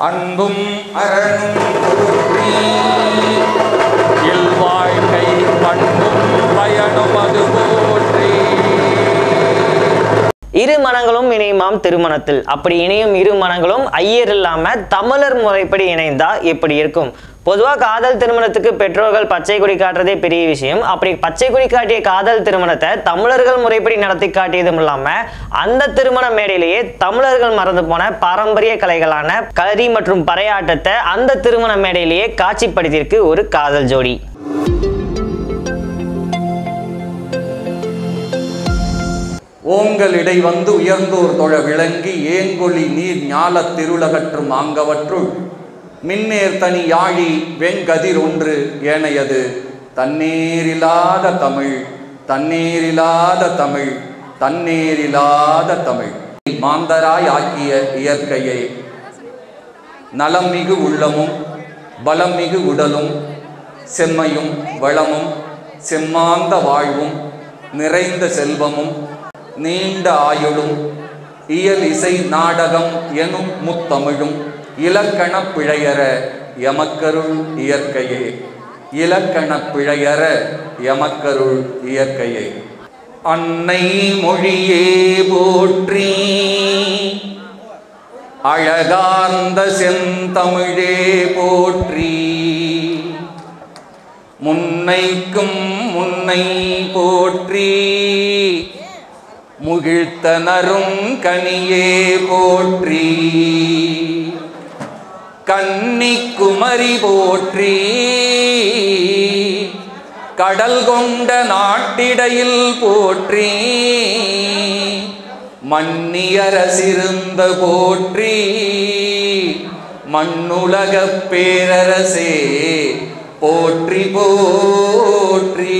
அன்பும் அரணும் போற்றி இல்வாழ்க்கை பண்பும் பயனும் அது போற்றி இரு மனங்களும் இணையுமாம் திருமணத்தில் அப்படி இணையும் இரு மனங்களும் ஐயர் இல்லாம தமிழர் முறைப்படி இணைந்தா எப்படி இருக்கும் பொதுவாக காதல் திருமணத்துக்கு பெற்றோர்கள் பச்சை கொடி காட்டுறதே பெரிய விஷயம் அப்படி பச்சை கொடி காட்டிய காதல் திருமணத்தை தமிழர்கள் முறைப்படி நடத்தி காட்டியதும் இல்லாம அந்த திருமண மேடையிலேயே தமிழர்கள் மறந்து போன பாரம்பரிய கலைகளான களரி மற்றும் பறையாட்டத்தை அந்த திருமண மேடையிலேயே காட்சிப்படுத்தியிருக்கு ஒரு காதல் ஜோடி ஓங்கல் இடை வந்து உயர்ந்தோர் தொழ விளங்கி ஏங்கொழி நீர் ஞாலத் திருளகற்றும் ஆங்கவற்றுள் மின்னேர் தனி யாழி வெங்கதிர் ஒன்று ஏனையது தன்னேரில்லாத தமிழ் தன்னேரில்லாத தமிழ் தன்னேரில்லாத தமிழ் மாந்தராய் ஆக்கிய இயற்கையை நலம்மிகு உள்ளமும் பலம்மிகு உடலும் செம்மையும் வளமும் செம்மாந்த வாழ்வும் நிறைந்த செல்வமும் நீண்ட ஆயுளும் இயல் இசை நாடகம் எனும் முத்தமிழும் இலக்கணப் பிழையற எமக்கருள் இயற்கையே இலக்கணப் பிழையற எமக்கருள் இயற்கையே அன்னை மொழியே போற்றி அழகார்ந்த செந்தமிழே போற்றி முன்னைக்கும் முன்னை போற்றி முகிழ்த்தனரும் கனியே போற்றி கன்னிக்குமரி போற்றி கடல் கொண்ட நாட்டிடையில் போற்றி மன்னியரசிருந்த போற்றி மண்ணுலகப் பேரரசே போற்றி போற்றி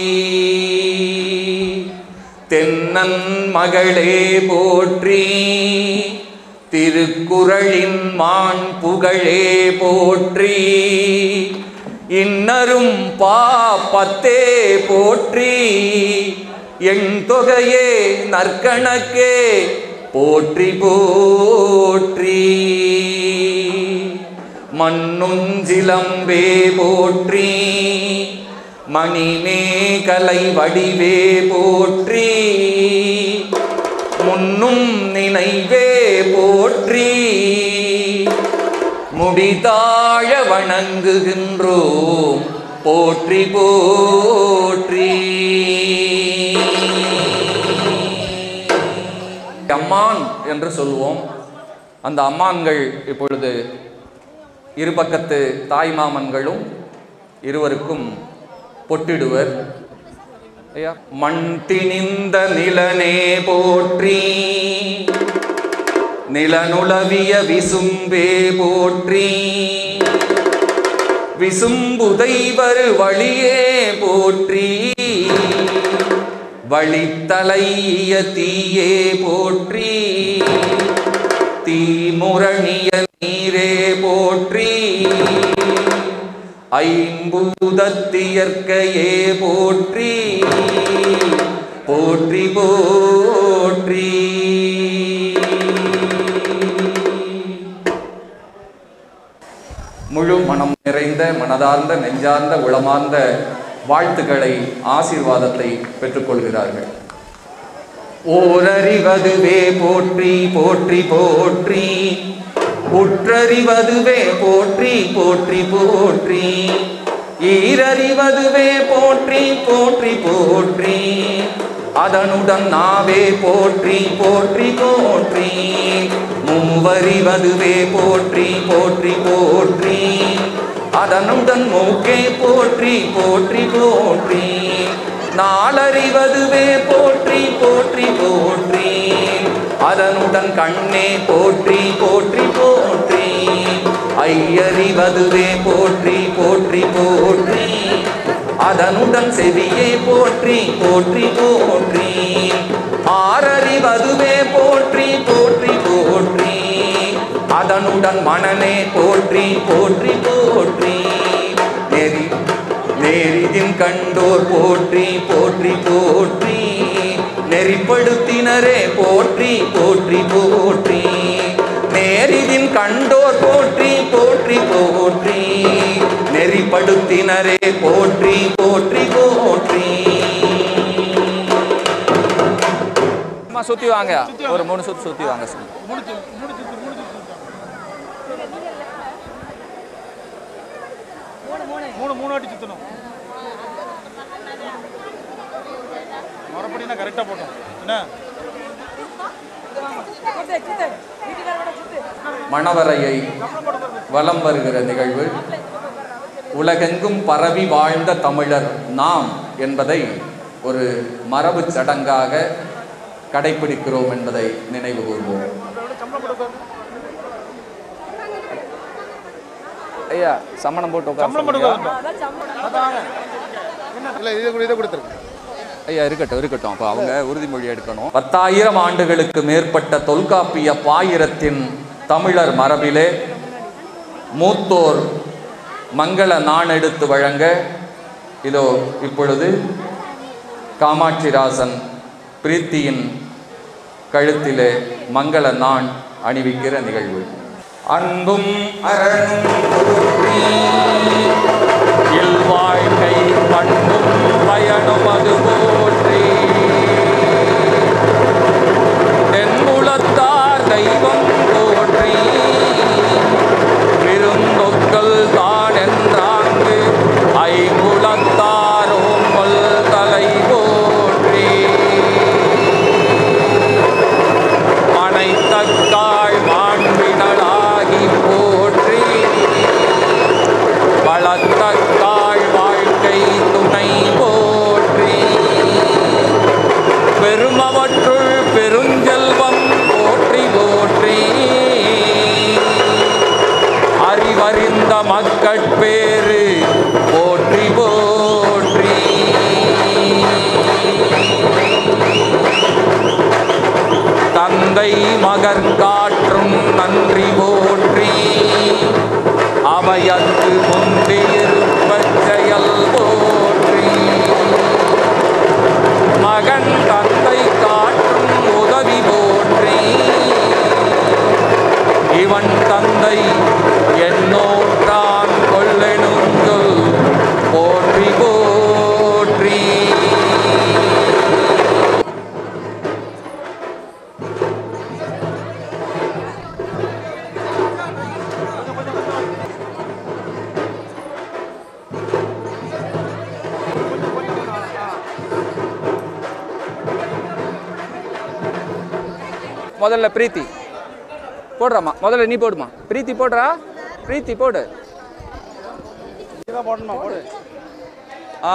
தென்னன் மகளே போற்றி திருக்குறளின் மான் புகழே போற்றி இன்னரும் பாப்பத்தே போற்றி என் தொகையே நற்கணக்கே போற்றி போற்றி மண்ணுஞ்சிலம்பே போற்றி மணிமேகலை வடிவே போற்றி முன்னும் நினைவே போற்றி முடிதாழ வணங்குகின்றோம் போற்றி போற்றி அம்மான் என்று சொல்லுவோம் அந்த அம்மான்கள் இப்பொழுது இருபக்கத்து தாய்மாமன்களும் இருவருக்கும் பொட்டிடுவர் ஐயா மண் திணிந்த நிலனே போற்றி நிலனுளவிய விசும்பே போற்றி விசும்புதைவர் வழியே போற்றி வழித்தலைய தீயே போற்றி தீமுரணிய நீரே போற்றி ஐம்பூதத்தியற்கையே போற்றி போற்றி போற்றி முழு மனம் நிறைந்த மனதார்ந்த நெஞ்சார்ந்த உளமார்ந்த வாழ்த்துக்களை ஆசீர்வாதத்தை பெற்றுக்கொள்கிறார்கள் ஓரறிவதுவே போற்றி போற்றி போற்றி உற்றறிவதுவே போற்றி போற்றி போற்றி ஈரறிவதுவே போற்றி போற்றி போற்றி அதனுடன் நாவே போற்றி போற்றி போற்றி மூவறிவதுவே போற்றி போற்றி போற்றி அதனுடன் மூக்கே போற்றி போற்றி போற்றி நாளறிவதுவே போற்றி போற்றி போற்றி அதனுடன் கண்ணே போற்றி போற்றி போற்றி ஐயறிவதுவே போற்றி போற்றி போற்றி அதனுடன் செவியே போற்றி போற்றி போற்றி ஆறறிவதுவே போற்றி போற்றி போற்றி அதனுடன் மனனே போற்றி போற்றி போற்றி நெறி நேரிதின் கண்டோர் போற்றி போற்றி போற்றி நெறிப்படுத்தினரே போற்றி போற்றி போற்றி நேரிதின் கண்டோர் போற்றி போற்றி போற்றி நெறிப்படுத்தினரே போற்றி போற்றி போற்றி அம்மா சுத்தி வாங்க ஒரு மூணு சுத்தி சுத்தி வாங்க சுத்தி. மூணு மூணு வாட்டி சுற்றணும் மறுபடியும் கரெக்டாக போட்டோம் என்ன மணவரையை வலம் வருகிற நிகழ்வு உலகெங்கும் பரவி வாழ்ந்த தமிழர் நாம் என்பதை ஒரு மரபு சடங்காக கடைபிடிக்கிறோம் என்பதை நினைவு கூர்வோம் ஐயா சம்மணம் போட்டு சம்பளம் உட்கார போட்டு இல்லை இதை கூட இதை கொடுத்துருங்க ஐயா இருக்கட்டும் இருக்கட்டும் அப்போ அவங்க உறுதிமொழி எடுக்கணும் பத்தாயிரம் ஆண்டுகளுக்கு மேற்பட்ட தொல்காப்பிய பாயிரத்தின் தமிழர் மரபிலே மூத்தோர் மங்கள நாணெடுத்து வழங்க இதோ இப்பொழுது காமாட்சிராசன் பிரீத்தியின் கழுத்திலே மங்கள நாண் அணிவிக்கிற நிகழ்வு அன்பும் அரணும் போற்றி இல்வாழ்க்கை பண்பும் பயனும் அது போற்றி தென்குலத்தார் தெய்வம் போற்றி விருந்தொக்கல் தான் என்றாங்கு ஐங்குலத்தார் ஓம்பல் தலை போற்றி அனைத்தக்காள் மாண்பினளாகி போற்றி வளர்த்தக்காள் வாழ்க்கை துணை போற்றி பெருமவற்றுள் பெருஞ்செல்வம் போற்றி போற்றி அறிவறிந்த மக்கட்பேறு போற்றி போற்றி தந்தை மகர் காற்றும் நன்றி போற்றி அவையத்து முந்தியிருப்பச் செயல் போற்றி மகன் தந்தை காற்றும் உதவி போற்றி இவன் தந்தை என்னோட்டான் கொள்ளெனும் சொல் போற்றி போற்றி முதல்ல பிரீத்தி போடுறாம்மா முதல்ல நீ போடுமா பிரீத்தி போடுறா பிரீத்தி போடு இதான் போடணுமா போடு ஆ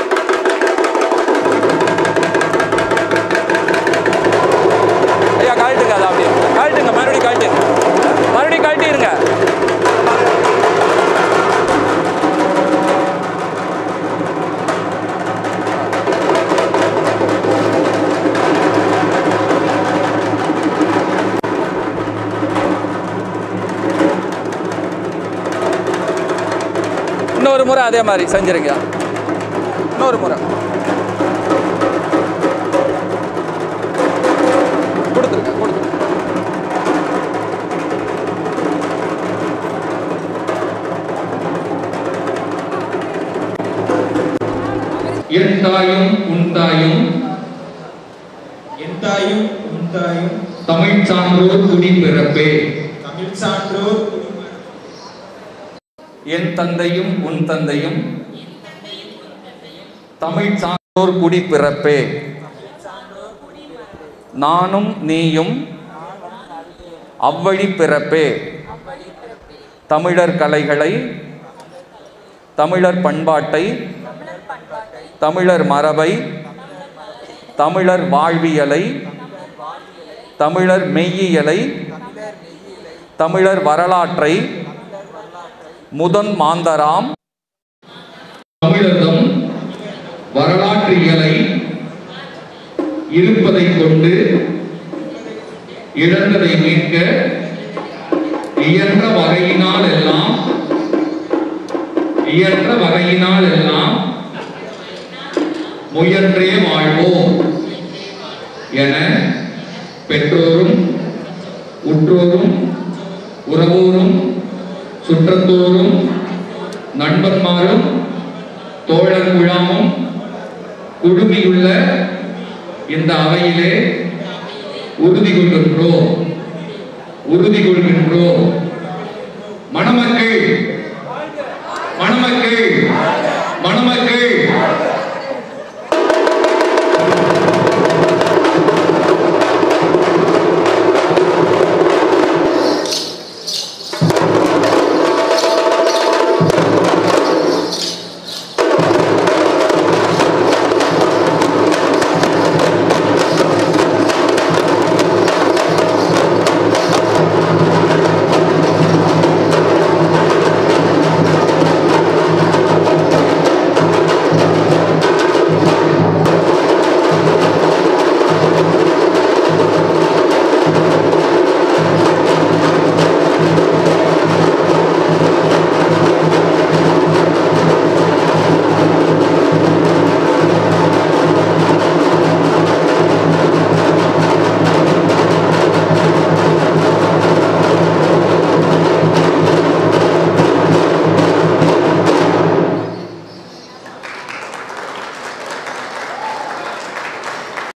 ஐயா கழட்டுங்க அதை அப்படியே கழட்டுங்க மறுபடியும் கழட்டுங்க மறுபடியும் கழட்டிருங்க இன்னொரு முறை அதே மாதிரி செஞ்சிருங்க இன்னொரு முறை கொடுத்துருங்க கொடுத்துருங்க என் தாயும் உன் தாயும் என் தாயும் உன் தாயும் தமிழ் சான்றோர் குடி பிறப்பே தமிழ் சான்றோர் என் தந்தையும் உன் தந்தையும் தமிழ் சான்றோர் குடி பிறப்பே நானும் நீயும் அவ்வழி பிறப்பே தமிழர் கலைகளை தமிழர் பண்பாட்டை தமிழர் மரபை தமிழர் வாழ்வியலை தமிழர் மெய்யியலை தமிழர் வரலாற்றை முதன் மாந்தராம் தமிழர்தம் வரலாற்றியலை இருப்பதைக் கொண்டு இழந்ததை மீட்க இயன்ற வகையினால் எல்லாம் இயன்ற வகையினால் எல்லாம் முயன்றே வாழ்வோம் என பெற்றோரும் உற்றோரும் உறவோரும் சுற்றத்தோரும் நண்பன்மாரும் தோழர் குழாமும் குழுமியுள்ள இந்த அவையிலே உறுதி கொள்கின்றோம் உறுதி கொள்கின்றோம் மணமக்கள் மணமக்கள் மணமக்கள்